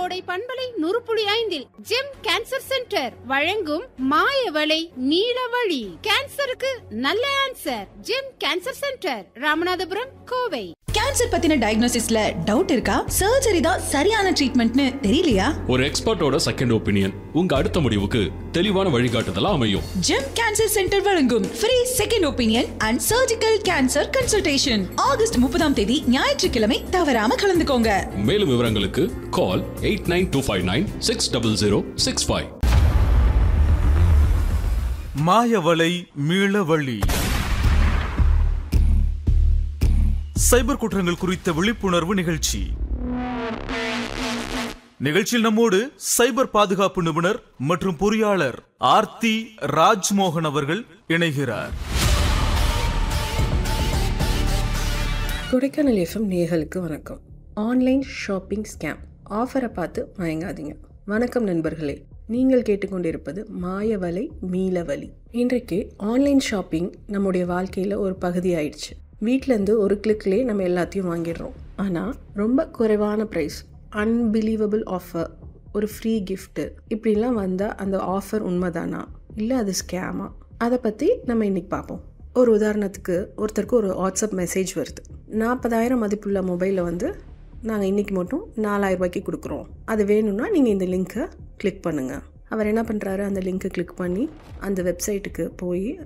கோடை பண்பலை நுறுப்புளி ஐந்தில் ஜெம் கேன்சர் சென்டர் வழங்கும் மாயவளை நீலவழி கேன்சருக்கு நல்ல answer Gem cancer centre Ramanathapuram Kovai cancer பத்தின டயக்னோசிஸ்ல டவுட் இருக்கா சர்ஜரி தான் சரியான ட்ரீட்மெண்ட்னு தெரியலையா ஒரு எக்ஸ்பர்ட்டோட செகண்ட் ஒப்பீனியன் உங்க அடுத்த முடிவுக்கு தெளிவான வழிகாட்டுதலா அமையும் ஜெம் கேன்சர் சென்டர் வழங்கும் free second opinion and surgical cancer consultation August முப்பதாம் தேதி ஞாயிற்றுக்கிழமை தவறாம கலந்துக்கோங்க மேலும் விவரங்களுக்கு call eight nine two five nine six double zero six five மாயவலை மீளவழி சைபர் குற்றங்கள் குறித்த விழிப்புணர்வு நிகழ்ச்சி நிகழ்ச்சியில் நம்மோடு சைபர் பாதுகாப்பு நிபுணர் மற்றும் பொறியாளர் ஆர்த்தி ராஜ்மோகன் அவர்கள் இணைகிறார் கொடைக்கானல் எஃப்எம் நேயர்களுக்கு வணக்கம் ஆன்லைன் ஷாப்பிங் ஸ்கேம் ஆஃபரை பார்த்து மயங்காதீங்க வணக்கம் நண்பர்களே நீங்கள் கேட்டுக்கொண்டிருப்பது மாயவலை மீளவலி இன்றைக்கு ஆன்லைன் ஷாப்பிங் நம்முடைய வாழ்க்கையில் ஒரு பகுதி ஆயிடுச்சு வீட்டிலேருந்து ஒரு கிளிக்லேயே நம்ம எல்லாத்தையும் வாங்கிடுறோம் ஆனால் ரொம்ப குறைவான ப்ரைஸ் அன்பிலீவபிள் ஆஃபர் ஒரு ஃப்ரீ gift இப்படிலாம் வந்தால் அந்த ஆஃபர் உண்மைதானா இல்லை அது ஸ்கேமா அதை பற்றி நம்ம இன்னைக்கு பார்ப்போம் ஒரு உதாரணத்துக்கு ஒருத்தருக்கு ஒரு வாட்ஸ்அப் மெசேஜ் வருது நாற்பதாயிரம் மதிப்புள்ள மொபைலில் வந்து நாங்கள் இன்றைக்கி மட்டும் நாலாயிரம் ரூபாய்க்கு கொடுக்குறோம் அது வேணும்னா நீங்கள் இந்த லிங்க்கை கிளிக் பண்ணுங்கள் அவர் என்ன பண்ணுறாரு அந்த லிங்க்கை கிளிக் பண்ணி அந்த வெப்சைட்டுக்கு போய்